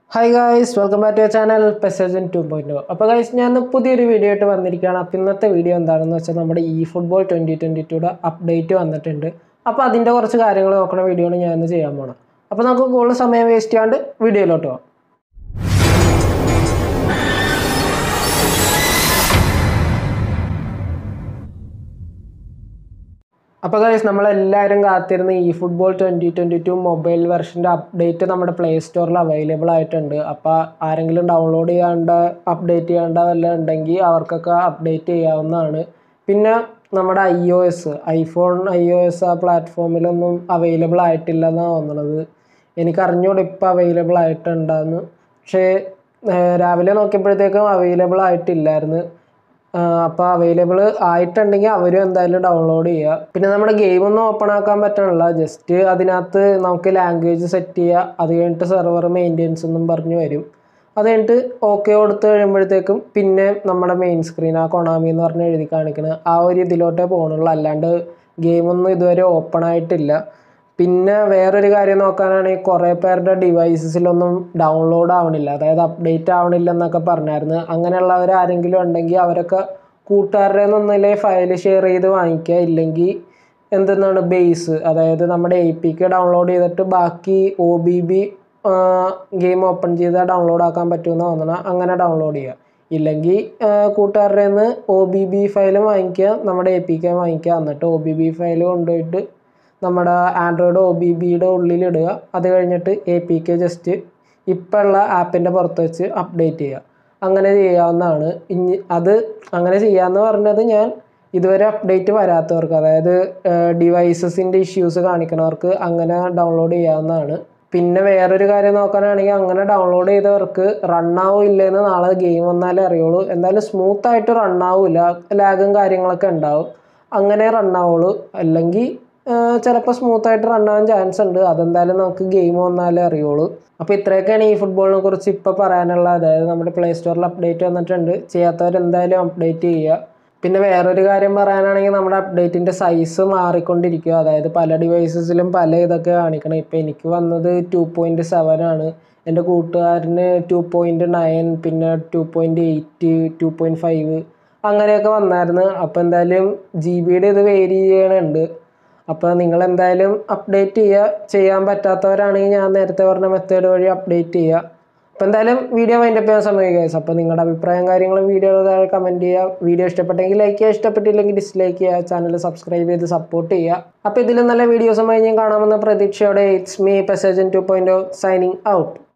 hi guys welcome back to channel പെസജൻ two point അപ്പോൾ guys ഞാൻ ഇന്ന് പുതിയൊരു വീഡിയോ ആയിട്ട് വന്നിരിക്കുകയാണ് അപ്പോൾ ഇന്നത്തെ വീഡിയോ എന്താണെന്ന് വെച്ചാൽ നമ്മുടെ ഈ ഫുട്ബോൾ ട്വൻറ്റി ട്വൻറ്റി ടുയുടെ അപ്ഡേറ്റ് വന്നിട്ടുണ്ട് അപ്പോൾ അതിൻ്റെ കുറച്ച് കാര്യങ്ങൾ നോക്കുന്ന വീഡിയോ ആണ് ഞാൻ ഇന്ന് ചെയ്യാൻ പോകണം അപ്പോൾ നമുക്ക് കൂടുതൽ സമയം വേസ്റ്റ് ചെയ്യാണ്ട് വീഡിയോയിലോട്ട് പോകാം അപ്പോൾ ഗൈസ് നമ്മളെല്ലാവരും കാത്തിരുന്ന ഈ football twenty twenty two mobile വെർഷൻ്റെ അപ്ഡേറ്റ് നമ്മുടെ പ്ലേ സ്റ്റോറിൽ അവൈലബിൾ ആയിട്ടുണ്ട് അപ്പോൾ ആരെങ്കിലും ഡൗൺലോഡ് ചെയ്യാണ്ട് അപ്ഡേറ്റ് ചെയ്യാണ്ട വല്ല ഉണ്ടെങ്കിൽ അവർക്കൊക്കെ അപ്ഡേറ്റ് ചെയ്യാവുന്നതാണ് പിന്നെ നമ്മുടെ I O S iPhone I O S ആ പ്ലാറ്റ്ഫോമിലൊന്നും അവൈലബിൾ ആയിട്ടില്ല എന്നാണ് തോന്നുന്നത് എനിക്ക് അറിഞ്ഞൂടെ ഇപ്പോൾ അവൈലബിൾ ആയിട്ടുണ്ടെന്ന് പക്ഷേ ഏഹ് രാവിലെ നോക്കിയപ്പോഴത്തേക്കും അവൈലബിൾ ആയിട്ടില്ലായിരുന്നു അപ്പോൾ അവൈലബിൾ ആയിട്ടുണ്ടെങ്കിൽ അവരും എന്തായാലും ഡൗൺലോഡ് ചെയ്യുക പിന്നെ നമ്മുടെ ഗെയിം ഒന്നും ഓപ്പൺ ആക്കാൻ പറ്റണില്ല ജസ്റ്റ് അതിനകത്ത് നമുക്ക് ലാംഗ്വേജ് സെറ്റ് ചെയ്യുക അത് കഴിഞ്ഞിട്ട് സെർവർ മെയിൻ്റെനൻസ് എന്നും പറഞ്ഞു വരും അത് കഴിഞ്ഞിട്ട് ഓക്കെ കൊടുത്ത് കഴിയുമ്പോഴത്തേക്കും പിന്നെ നമ്മുടെ മെയിൻ സ്ക്രീൻ ആ കൊണാമി എന്ന് പറഞ്ഞ് എഴുതി കാണിക്കുന്നത് ആ ഒരു ഇതിലോട്ടേ പോകണുള്ളൂ അല്ലാണ്ട് ഗെയിമൊന്നും ഇതുവരെ ഓപ്പൺ ആയിട്ടില്ല പിന്നെ വേറൊരു കാര്യം നോക്കാനാണെങ്കിൽ കുറേ പേരുടെ ഡിവൈസസിലൊന്നും ഡൗൺലോഡ് ആവണില്ല അതായത് അപ്ഡേറ്റ് ആവണില്ല എന്നൊക്കെ പറഞ്ഞായിരുന്നു അങ്ങനെയുള്ളവർ ആരെങ്കിലും ഉണ്ടെങ്കിൽ അവരൊക്കെ കൂട്ടുകാരുടെ ഒന്നിലെ ഫയൽ ഷെയർ ചെയ്ത് വാങ്ങിക്കുക ഇല്ലെങ്കിൽ എന്തെന്നാണ് ബേസ് അതായത് നമ്മുടെ എ പി കെ ഡൗൺലോഡ് ചെയ്തിട്ട് ബാക്കി O B B game open ചെയ്താൽ ഡൗൺലോഡ് ആക്കാൻ പറ്റുമെന്ന് തോന്നണം അങ്ങനെ ഡൗൺലോഡ് ചെയ്യുക ഇല്ലെങ്കിൽ കൂട്ടുകാരുടെ നിന്ന് ഒ ബി ബി ഫയലും വാങ്ങിക്കുക നമ്മുടെ എ പി കെ വാങ്ങിക്കുക എന്നിട്ട് ഒ ബി ബി ഫയൽ കൊണ്ടുപോയിട്ട് നമ്മുടെ ആൻഡ്രോയിഡ് ഒ ബി ബിയുടെ ഉള്ളിലിടുക അത് കഴിഞ്ഞിട്ട് എ പി കെ ജസ്റ്റ് ഇപ്പോൾ ഉള്ള ആപ്പിൻ്റെ പുറത്ത് വെച്ച് അപ്ഡേറ്റ് ചെയ്യുക അങ്ങനെ ചെയ്യാവുന്നതാണ് ഇനി അത് അങ്ങനെ ചെയ്യാമെന്ന് പറഞ്ഞത് ഞാൻ ഇതുവരെ അപ്ഡേറ്റ് വരാത്തവർക്ക് അതായത് ഡിവൈസസിൻ്റെ ഇഷ്യൂസ് കാണിക്കുന്നവർക്ക് അങ്ങനെ ഡൗൺലോഡ് ചെയ്യാവുന്നതാണ് പിന്നെ വേറൊരു കാര്യം നോക്കാനാണെങ്കിൽ അങ്ങനെ ഡൗൺലോഡ് ചെയ്തവർക്ക് റണ്ണാവും ഇല്ലെന്ന് നാളെ ഗെയിം വന്നാലേ അറിയുള്ളൂ എന്തായാലും സ്മൂത്ത് ആയിട്ട് റണ്ണാവില്ല ലാഗും കാര്യങ്ങളൊക്കെ ഉണ്ടാവും അങ്ങനെ റണ്ണാവുള്ളൂ അല്ലെങ്കിൽ ചിലപ്പോൾ സ്മൂത്ത് ആയിട്ട് റണ്ണാവാൻ ചാൻസ് ഉണ്ട് അതെന്തായാലും നമുക്ക് ഗെയിം വന്നാലേ അറിയുള്ളൂ അപ്പോൾ ഇത്രയൊക്കെയാണ് ഈ ഫുട്ബോളിനെ കുറിച്ച് ഇപ്പോൾ പറയാനുള്ളത് അതായത് നമ്മുടെ പ്ലേ സ്റ്റോറിൽ അപ്ഡേറ്റ് വന്നിട്ടുണ്ട് ചെയ്യാത്തവർ എന്തായാലും അപ്ഡേറ്റ് ചെയ്യുക പിന്നെ വേറൊരു കാര്യം പറയാനാണെങ്കിൽ നമ്മുടെ അപ്ഡേറ്റിൻ്റെ സൈസ് മാറിക്കൊണ്ടിരിക്കുക അതായത് പല ഡിവൈസസിലും പല ഇതൊക്കെ കാണിക്കണം ഇപ്പോൾ എനിക്ക് വന്നത് ടു പോയിൻറ്റ് സെവൻ ആണ് എൻ്റെ കൂട്ടുകാരന് ടു പോയിൻറ്റ് നയൻ പിന്നെ two point eight two point five അങ്ങനെയൊക്കെ വന്നായിരുന്നു അപ്പോൾ എന്തായാലും ജി ബിയുടെ ഇത് വേരി ചെയ്യണുണ്ട് അപ്പോൾ നിങ്ങൾ എന്തായാലും അപ്ഡേറ്റ് ചെയ്യുക ചെയ്യാൻ പറ്റാത്തവരാണെങ്കിൽ ഞാൻ നേരത്തെ പറഞ്ഞ മെത്തേഡ് വഴി അപ്ഡേറ്റ് ചെയ്യുക അപ്പോൾ എന്തായാലും വീഡിയോ വൈൻഡപ്പ് ചെയ്യാൻ സമയം ഗൈസ് അപ്പോൾ നിങ്ങളുടെ അഭിപ്രായം കാര്യങ്ങളും വീഡിയോ താഴെ കമൻറ്റ് ചെയ്യുക വീഡിയോ ഇഷ്ടപ്പെട്ടെങ്കിൽ ലൈക്ക് ചെയ്യുക ഇഷ്ടപ്പെട്ടില്ലെങ്കിൽ ഡിസ്ലൈക്ക് ചെയ്യുക ചാനൽ സബ്സ്ക്രൈബ് ചെയ്ത് സപ്പോർട്ട് ചെയ്യുക അപ്പോൾ ഇതിലും നല്ല വീഡിയോസുമായി ഞാൻ കാണാമെന്ന പ്രതീക്ഷയോടെ ഇറ്റ്സ് മീ പെസേജൻ ടു പോയിൻറ്റ് സൈനിങ് ഔട്ട്